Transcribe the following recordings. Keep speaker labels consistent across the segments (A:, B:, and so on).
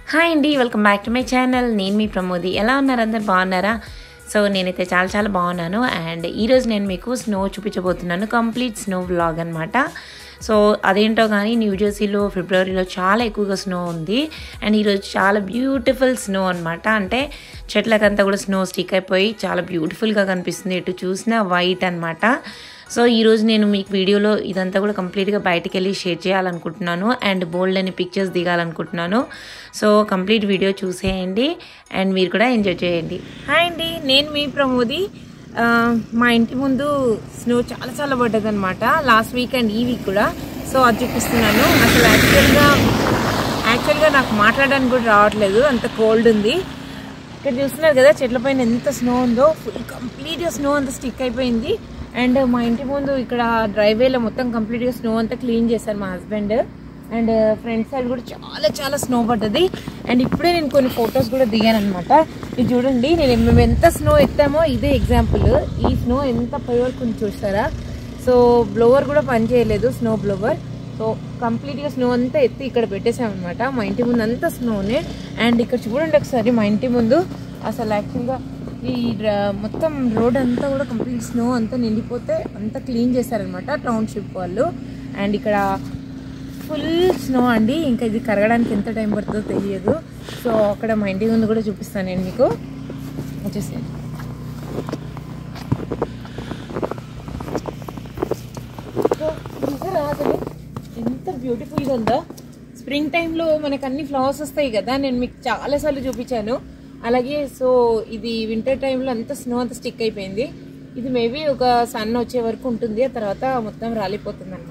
A: Hi అండి welcome back to my channel నేను మీ ప్రమోది ఎలా ఉన్నారు అందరు బాగున్నారా సో నేనైతే చాలా చాలా బాగున్నాను అండ్ ఈరోజు నేను మీకు స్నో చూపించబోతున్నాను కంప్లీట్ స్నో వ్లాగ్ అనమాట సో అదేంటో కానీ న్యూ జెర్సీలో ఫిబ్రవరిలో చాలా ఎక్కువగా స్నో ఉంది అండ్ ఈరోజు చాలా బ్యూటిఫుల్ స్నో అనమాట అంటే చెట్లకంతా కూడా స్నో స్టిక్ అయిపోయి చాలా బ్యూటిఫుల్గా కనిపిస్తుంది ఎటు చూసినా వైట్ అనమాట సో ఈరోజు నేను మీకు వీడియోలో ఇదంతా కూడా కంప్లీట్గా బయటికి వెళ్ళి షేర్ చేయాలనుకుంటున్నాను అండ్ బోల్డ్ అని పిక్చర్స్ దిగాలనుకుంటున్నాను సో కంప్లీట్ వీడియో చూసేయండి అండ్ మీరు కూడా ఎంజాయ్ చేయండి
B: హాయ్ అండి నేను మీ ప్రమోది ఆ, మా ఇంటి ముందు స్నో చాలా చాలా పడ్డది అనమాట లాస్ట్ వీక్ అండ్ ఈ వీక్ కూడా సో అది చూపిస్తున్నాను అసలు యాక్చువల్గా యాక్చువల్గా నాకు మాట్లాడడానికి కూడా రావట్లేదు అంత కోల్డ్ ఉంది ఇక్కడ చూస్తున్నారు కదా చెట్ల పైన ఎంత స్నో ఉందో ఫుల్ కంప్లీట్గా స్నో అంతా స్టిక్ అయిపోయింది అండ్ మా ఇంటి ముందు ఇక్కడ డ్రైవేలో మొత్తం కంప్లీట్గా స్నో అంతా క్లీన్ చేశారు మా హస్బెండ్ అండ్ ఫ్రంట్ సైడ్ కూడా చాలా చాలా స్నో పడ్డది అండ్ ఇప్పుడే నేను కొన్ని ఫొటోస్ కూడా దిగాను అనమాట ఇది చూడండి నేను మేము ఎంత స్నో ఎత్తామో ఇదే ఎగ్జాంపుల్ ఈ స్నో ఎంత పై వరకు ఉంది చూస్తారా సో బ్లోవర్ కూడా పని చేయలేదు స్నో బ్లోవర్ సో కంప్లీట్గా స్నో అంతా ఎత్తి ఇక్కడ పెట్టేసామన్నమాట మా ఇంటి ముందు అంతా స్నోనే అండ్ ఇక్కడ చూడండి ఒకసారి మా ఇంటి ముందు అసలు యాక్చువల్గా ఈ ర- మొత్తం రోడ్ అంతా కూడా కంప్లీట్ స్నో అంతా నిండిపోతే అంతా క్లీన్ చేశారనమాట టౌన్షిప్ వాళ్ళు అండ్ ఇక్కడ ఫుల్ స్నో అండి ఇంకా ఇది కరగడానికి ఎంత టైం పడుతుందో తెలియదు సో అక్కడ మా ఇంటి ముందు కూడా చూపిస్తాను నేను మీకు వచ్చేసేయండి సో చూసారా అసలు ఎంత బ్యూటిఫుల్గా ఉందో స్ప్రింగ్ టైంలో మనకు అన్ని ఫ్లవర్స్ వస్తాయి కదా నేను మీకు చాలాసార్లు చూపించాను అలాగే సో ఇది వింటర్ టైంలో అంత స్నో అంతా స్టిక్ అయిపోయింది ఇది మేబీ ఒక సన్ వచ్చే వరకు ఉంటుంది ఆ తర్వాత మొత్తం రాలిపోతుంది అనమాట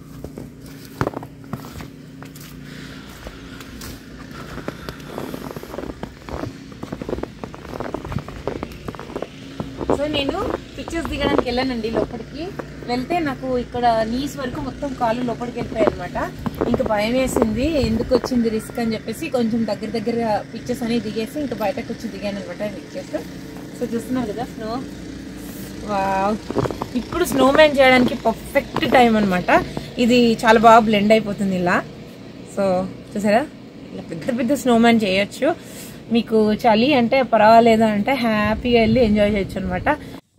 B: సో నేను పిక్చర్స్ దిగడానికి వెళ్ళానండి లోపలికి వెళ్తే నాకు ఇక్కడ నీస్ వరకు మొత్తం కాళ్ళు లోపలికి వెళ్ళిపోయాయి అనమాట ఇంకా భయం వేసింది ఎందుకు వచ్చింది రిస్క్ అని చెప్పేసి కొంచెం దగ్గర దగ్గర పిక్చర్స్ అనేవి దిగేసి ఇంకా బయటకు వచ్చి దిగాను అనమాట పిక్చర్స్ సో చూస్తున్నారు కదా స్నో వావ్ ఇప్పుడు స్నో మ్యాన్ చేయడానికి పర్ఫెక్ట్ టైం అనమాట ఇది చాలా బాగా బ్లెండ్ అయిపోతుంది ఇలా సో చూసారా ఇలా పెద్ద పెద్ద స్నో మ్యాన్ చేయొచ్చు మీకు చలి అంటే పర్వాలేదు అంటే హ్యాపీగా వెళ్ళి ఎంజాయ్ చేయొచ్చు అనమాట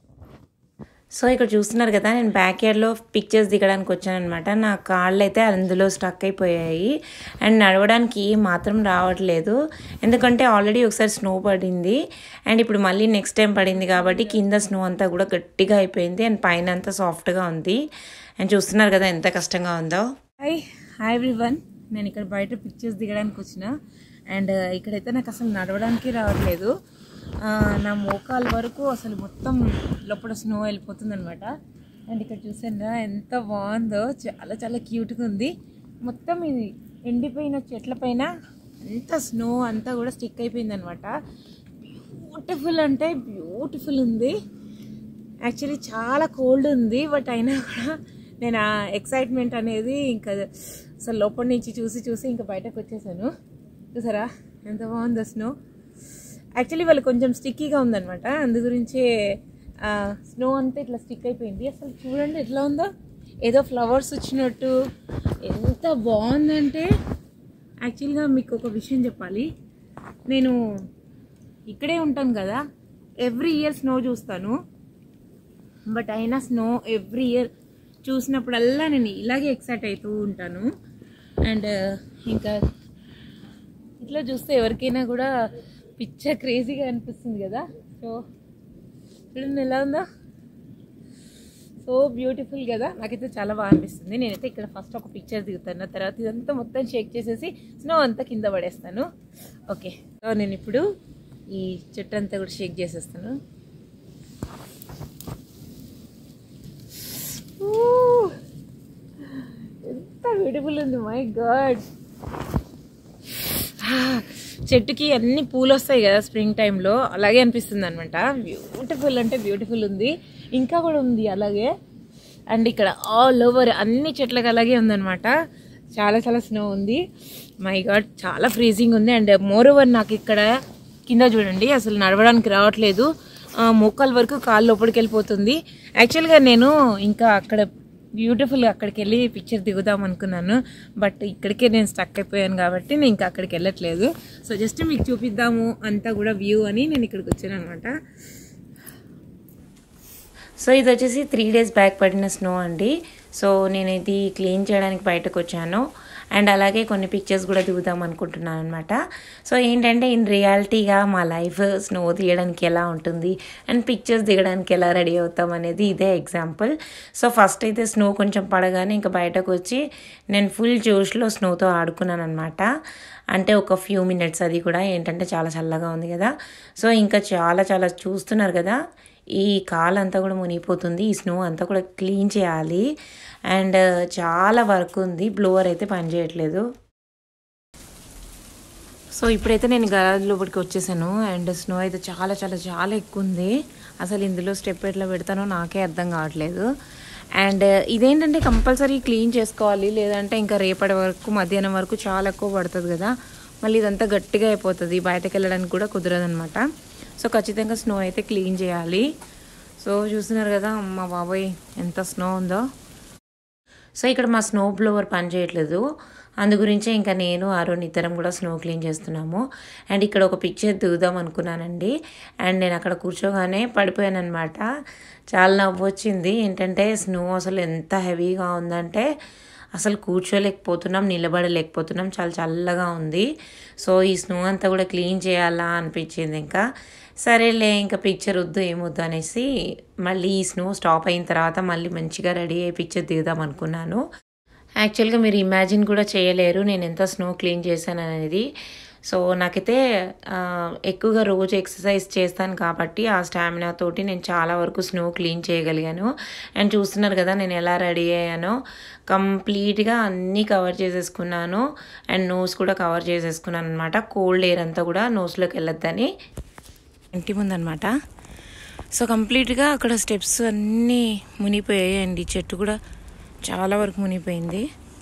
A: సో ఇక్కడ చూస్తున్నారు కదా నేను బ్యాక్ యార్డ్లో పిక్చర్స్ దిగడానికి వచ్చానమాట నా కాళ్ళు అయితే అందులో స్టక్ అయిపోయాయి అండ్ నడవడానికి మాత్రం రావట్లేదు ఎందుకంటే ఆల్రెడీ ఒకసారి స్నో పడింది అండ్ ఇప్పుడు మళ్ళీ నెక్స్ట్ టైం పడింది కాబట్టి కింద స్నో అంతా కూడా గట్టిగా అయిపోయింది అండ్ పైన అంతా సాఫ్ట్గా ఉంది అండ్ చూస్తున్నారు కదా ఎంత కష్టంగా ఉందో
B: హాయ్ హాయ్ ఎవ్రీవన్ నేను ఇక్కడ బయట పిక్చర్స్ దిగడానికి వచ్చిన అండ్ ఇక్కడైతే నాకు అసలు నడవడానికి రావట్లేదు ఆ, నా మోకాల వరకు అసలు మొత్తం లోపల స్నో వెళ్ళిపోతుంది అనమాట అండ్ ఇక్కడ చూసారా ఎంత బాగుందో చాలా చాలా క్యూట్గా ఉంది మొత్తం ఇది ఎండిపోయిన చెట్ల పైన అంత స్నో అంతా కూడా స్టిక్ అయిపోయింది అనమాట బ్యూటిఫుల్ అంటే బ్యూటిఫుల్ ఉంది యాక్చువల్లీ చాలా కోల్డ్ ఉంది బట్ అయినా కూడా నేను ఆ ఎక్సైట్మెంట్ అనేది ఇంకా అసలు లోపల నుంచి చూసి చూసి ఇంకా బయటకు వచ్చేసాను చూసారా ఎంత బాగుందో స్నో యాక్చువల్లీ వాళ్ళు కొంచెం స్టిక్కీగా ఉందన్నమాట అందు గురించే స్నో అంతా ఇట్లా స్టిక్ అయిపోయింది అసలు చూడండి ఎట్లా ఉందో ఏదో ఫ్లవర్స్ వచ్చినట్టు ఎంత బాగుందంటే యాక్చువల్గా మీకు ఒక విషయం చెప్పాలి నేను ఇక్కడే ఉంటాను కదా ఎవ్రీ ఇయర్ స్నో చూస్తాను బట్ అయినా స్నో ఎవ్రీ ఇయర్ చూసినప్పుడల్లా నేను ఇలాగే ఎక్సైట్ అవుతూ ఉంటాను అండ్ ఇంకా ఇట్లా చూస్తే ఎవరికైనా కూడా పిచ్చ క్రేజీగా అనిపిస్తుంది కదా సో చూడండి ఎలా ఉందా సో బ్యూటిఫుల్ కదా నాకైతే చాలా బాగా అనిపిస్తుంది నేనైతే ఇక్కడ ఫస్ట్ ఒక పిక్చర్ దిగుతాను ఆ తర్వాత ఇదంతా మొత్తం షేక్ చేసేసి స్నో అంతా కింద పడేస్తాను ఓకే సో నేను ఇప్పుడు ఈ చెట్టు అంతా కూడా షేక్ చేసేస్తాను ఊ! ఎంత బ్యూటిఫుల్ ఉంది మై గాడ్ చెట్టుకి అన్ని పూలు వస్తాయి కదా స్ప్రింగ్ టైంలో అలాగే అనిపిస్తుంది అనమాట బ్యూటిఫుల్ అంటే బ్యూటిఫుల్ ఉంది ఇంకా కూడా ఉంది అలాగే అండ్ ఇక్కడ ఆల్ ఓవర్ అన్ని చెట్లకు అలాగే ఉందన్నమాట చాలా చాలా స్నో ఉంది మై గాడ్ చాలా ఫ్రీజింగ్ ఉంది అండ్ మోర్ ఓవర్ నాకు ఇక్కడ కింద చూడండి అసలు నడవడానికి రావట్లేదు ఆ, మోకాల వరకు కాళ్ళు లోపలికి వెళ్ళిపోతుంది యాక్చువల్గా నేను ఇంకా అక్కడ బ్యూటిఫుల్గా అక్కడికి వెళ్ళి పిక్చర్ దిగుదాం అనుకున్నాను బట్ ఇక్కడికే నేను స్టక్ అయిపోయాను కాబట్టి నేను ఇంకా అక్కడికి వెళ్ళట్లేదు సో జస్ట్ మీకు చూపిద్దాము అంతా కూడా వ్యూ అని నేను ఇక్కడికి వచ్చాను అనమాట
A: సో ఇది వచ్చేసి త్రీ డేస్ బ్యాక్ పడిన స్నో అండి సో నేను ఇది క్లీన్ చేయడానికి బయటకు వచ్చాను అండ్ అలాగే కొన్ని పిక్చర్స్ కూడా దిగుదాం అనుకుంటున్నాను అనమాట సో ఏంటంటే ఇన్ రియాలిటీగా మా లైఫ్ స్నో తీయడానికి ఎలా ఉంటుంది అండ్ పిక్చర్స్ దిగడానికి ఎలా రెడీ అవుతాం అనేది ఇదే ఎగ్జాంపుల్ సో ఫస్ట్ అయితే స్నో కొంచెం పడగానే ఇంకా బయటకు వచ్చి నేను ఫుల్ జోష్లో స్నోతో ఆడుకున్నాను అనమాట అంటే ఒక ఫ్యూ మినిట్స్ అది కూడా ఏంటంటే చాలా చల్లగా ఉంది కదా సో ఇంకా చాలా చాలా చూస్తున్నారు కదా ఈ కాలు అంతా కూడా మునిగిపోతుంది ఈ స్నో అంతా కూడా క్లీన్ చేయాలి అండ్ చాలా వర్క్ ఉంది బ్లోవర్ అయితే పనిచేయట్లేదు సో ఇప్పుడైతే నేను గరాజ్ లోపలికి వచ్చేసాను అండ్ స్నో అయితే చాలా చాలా చాలా ఎక్కువ ఉంది అసలు ఇందులో స్టెప్ ఎట్లా పెడతానో నాకే అర్థం కావట్లేదు అండ్ ఇదేంటంటే కంపల్సరీ క్లీన్ చేసుకోవాలి లేదంటే ఇంకా రేపటి వరకు మధ్యాహ్నం వరకు చాలా ఎక్కువ పడుతుంది కదా మళ్ళీ ఇదంతా గట్టిగా అయిపోతుంది బయటకు వెళ్ళడానికి కూడా కుదరదనమాట సో ఖచ్చితంగా స్నో అయితే క్లీన్ చేయాలి సో చూస్తున్నారు కదా అమ్మ బాబోయ్ ఎంత స్నో ఉందో సో ఇక్కడ మా స్నో బ్లోవర్ పని చేయట్లేదు అందు గురించే ఇంకా నేను అరుణ్ ఇద్దరం కూడా స్నో క్లీన్ చేస్తున్నాము అండ్ ఇక్కడ ఒక పిక్చర్ దిగుదాం అనుకున్నానండి అండ్ నేను అక్కడ కూర్చోగానే పడిపోయాను అనమాట చాలా నవ్వు వచ్చింది ఏంటంటే స్నో అసలు ఎంత హెవీగా ఉందంటే అసలు కూర్చోలేకపోతున్నాం నిలబడలేకపోతున్నాం చాలా చల్లగా ఉంది సో ఈ స్నో అంతా కూడా క్లీన్ చేయాలా అనిపించింది ఇంకా సరేలే ఇంకా పిక్చర్ వద్దు ఏమొద్దు అనేసి మళ్ళీ ఈ స్నో స్టాప్ అయిన తర్వాత మళ్ళీ మంచిగా రెడీ అయ్యి పిక్చర్ దిగుదాం అనుకున్నాను యాక్చువల్గా మీరు ఇమాజిన్ కూడా చేయలేరు నేను ఎంత స్నో క్లీన్ చేశాను అనేది సో నాకైతే ఆ, ఎక్కువగా రోజు ఎక్సర్సైజ్ చేస్తాను కాబట్టి ఆ స్టామినా తోటి నేను చాలా వరకు స్నో క్లీన్ చేయగలిగాను అండ్ చూస్తున్నారు కదా నేను ఎలా రెడీ అయ్యానో కంప్లీట్గా అన్నీ కవర్ చేసేసుకున్నాను అండ్ నోస్ కూడా కవర్ చేసేసుకున్నాను అనమాట కోల్డ్ ఎయిర్ అంతా కూడా నోస్లోకి వెళ్ళొద్దని ఇంటి ముందనమాట సో కంప్లీట్గా అక్కడ స్టెప్స్ అన్నీ మునిగిపోయాయి అండ్ ఈ చెట్టు కూడా చాలా వరకు మునిగిపోయింది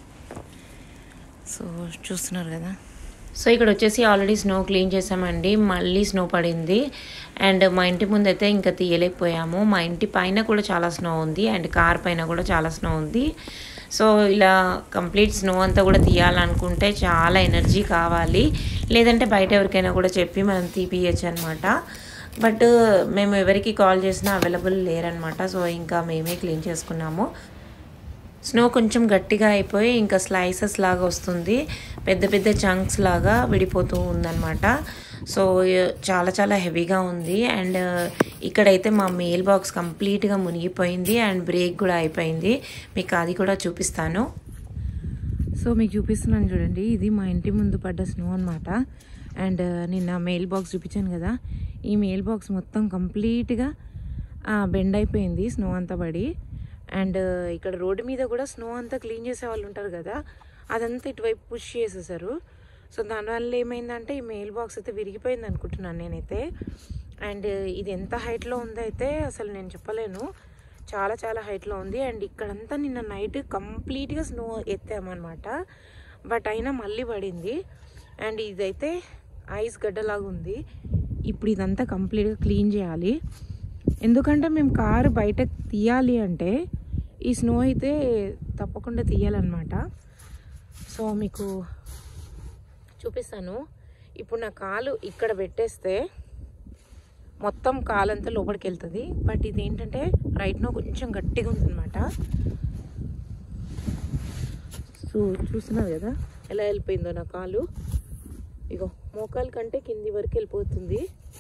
A: సో చూస్తున్నారు కదా సో ఇక్కడ వచ్చేసి ఆల్రెడీ స్నో క్లీన్ చేసామండి మళ్ళీ స్నో పడింది అండ్ మా ఇంటి ముందు అయితే ఇంకా తీయలేకపోయాము మా ఇంటి పైన కూడా చాలా స్నో ఉంది అండ్ కార్ పైన కూడా చాలా స్నో ఉంది సో ఇలా కంప్లీట్ స్నో అంతా కూడా తీయాలనుకుంటే చాలా ఎనర్జీ కావాలి లేదంటే బయట ఎవరికైనా కూడా చెప్పి మనం తీపియచ్చు అనమాట బట్ మేము ఎవరికి కాల్ చేసినా అవైలబుల్ లేరనమాట సో ఇంకా మేమే క్లీన్ చేసుకున్నాము స్నో కొంచెం గట్టిగా అయిపోయి ఇంకా స్లైసెస్ లాగా వస్తుంది పెద్ద పెద్ద చంక్స్ లాగా విడిపోతూ ఉందన్నమాట సో చాలా చాలా హెవీగా ఉంది అండ్ ఇక్కడైతే మా మెయిల్ బాక్స్ కంప్లీట్గా మునిగిపోయింది అండ్ బ్రేక్ కూడా అయిపోయింది మీకు అది కూడా చూపిస్తాను సో మీకు చూపిస్తున్నాను చూడండి ఇది మా ఇంటి ముందు పడ్డ స్నో అనమాట అండ్ నిన్న మెయిల్ బాక్స్ చూపించాను కదా ఈ మెయిల్ బాక్స్ మొత్తం కంప్లీట్గా బెండ్ అయిపోయింది స్నో అంతా పడి అండ్ ఇక్కడ రోడ్డు మీద కూడా స్నో అంతా క్లీన్ చేసే వాళ్ళు ఉంటారు కదా అదంతా ఇటువైపు పుష్ చేసేసారు సో దానివల్ల ఏమైందంటే ఈ మెయిల్ బాక్స్ అయితే విరిగిపోయింది అనుకుంటున్నాను నేనైతే అండ్ ఇది ఎంత హైట్లో ఉందో అయితే అసలు నేను చెప్పలేను చాలా చాలా హైట్లో ఉంది అండ్ ఇక్కడంతా నిన్న నైట్ కంప్లీట్గా స్నో ఎత్తామన్నమాట బట్ అయినా మళ్ళీ పడింది అండ్ ఇదైతే ఐస్ గడ్డలాగా ఉంది ఇప్పుడు ఇదంతా కంప్లీట్గా క్లీన్ చేయాలి ఎందుకంటే మేము కారు బయట తీయాలి అంటే ఈ స్నో అయితే తప్పకుండా తీయాలన్నమాట సో మీకు చూపిస్తాను ఇప్పుడు నా కాలు ఇక్కడ పెట్టేస్తే మొత్తం కాలంతా లోపలికి వెళ్తుంది బట్ ఇది ఏంటంటే రైట్నో కొంచెం గట్టిగా ఉందన్నమాట సో చూస్తున్నారు కదా ఎలా వెళ్ళిపోయిందో నా కాలు ఇగో మోకాలు కంటే కింది వరకు వెళ్ళిపోతుంది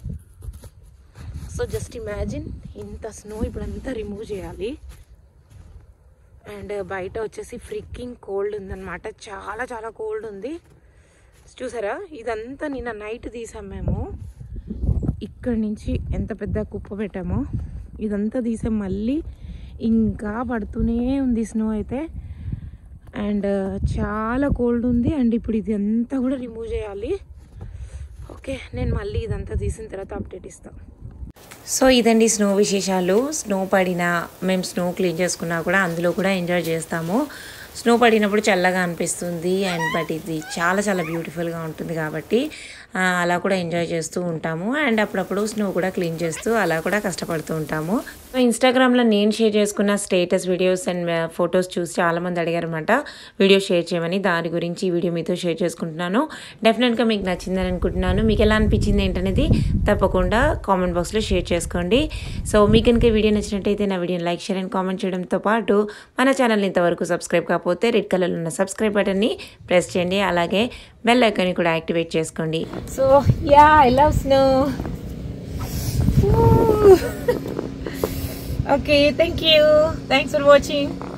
A: సో జస్ట్ ఇమాజిన్ ఇంత స్నో ఇప్పుడంతా రిమూవ్ చేయాలి అండ్ బయట వచ్చేసి ఫ్రిక్కింగ్ కోల్డ్ ఉందన్నమాట చాలా చాలా కోల్డ్ ఉంది చూసారా ఇదంతా నిన్న నైట్ తీసాం మేము ఇక్కడి నుంచి ఎంత పెద్ద కుప్ప పెట్టామో ఇదంతా తీసాం మళ్ళీ ఇంకా పడుతూనే ఉంది స్నో అయితే అండ్ చాలా కోల్డ్ ఉంది అండ్ ఇప్పుడు ఇది అంతా కూడా రిమూవ్ చేయాలి ఓకే నేను మళ్ళీ ఇదంతా తీసిన తర్వాత అప్డేట్ ఇస్తాను సో ఇదండి స్నో విశేషాలు స్నో పడినా మేము స్నో క్లీన్ చేసుకున్నా కూడా అందులో కూడా ఎంజాయ్ చేస్తాము స్నో పడినప్పుడు చల్లగా అనిపిస్తుంది అండ్ బట్ ఇది చాలా చాలా బ్యూటిఫుల్గా ఉంటుంది కాబట్టి ఆ, అలా కూడా ఎంజాయ్ చేస్తూ ఉంటాము అండ్ అప్పుడప్పుడు స్నో కూడా క్లీన్ చేస్తూ అలా కూడా కష్టపడుతూ ఉంటాము సో సో ఇన్స్టాగ్రామ్లో నేను షేర్ చేసుకున్న స్టేటస్ వీడియోస్ అండ్ ఫొటోస్ చూసి చాలామంది అడిగారు అనమాట వీడియో షేర్ చేయమని దాని గురించి ఈ వీడియో మీతో షేర్ చేసుకుంటున్నాను డెఫినెట్గా మీకు నచ్చిందని అనుకుంటున్నాను మీకు ఎలా అనిపించింది ఏంటనేది తప్పకుండా కామెంట్ బాక్స్లో షేర్ చేసుకోండి సో మీకు కనుక ఈ వీడియో నచ్చినట్టయితే నా వీడియోని లైక్ షేర్ అండ్ కామెంట్ చేయడంతో పాటు మన ఛానల్ ఇంతవరకు సబ్స్క్రైబ్ కాకపోతే రెడ్ కలర్లో ఉన్న సబ్స్క్రైబ్ బటన్ని ప్రెస్ చేయండి అలాగే బెల్ ఐకాన్ని కూడా యాక్టివేట్ చేసుకోండి
B: so ya I love snow okay thank you thanks for watching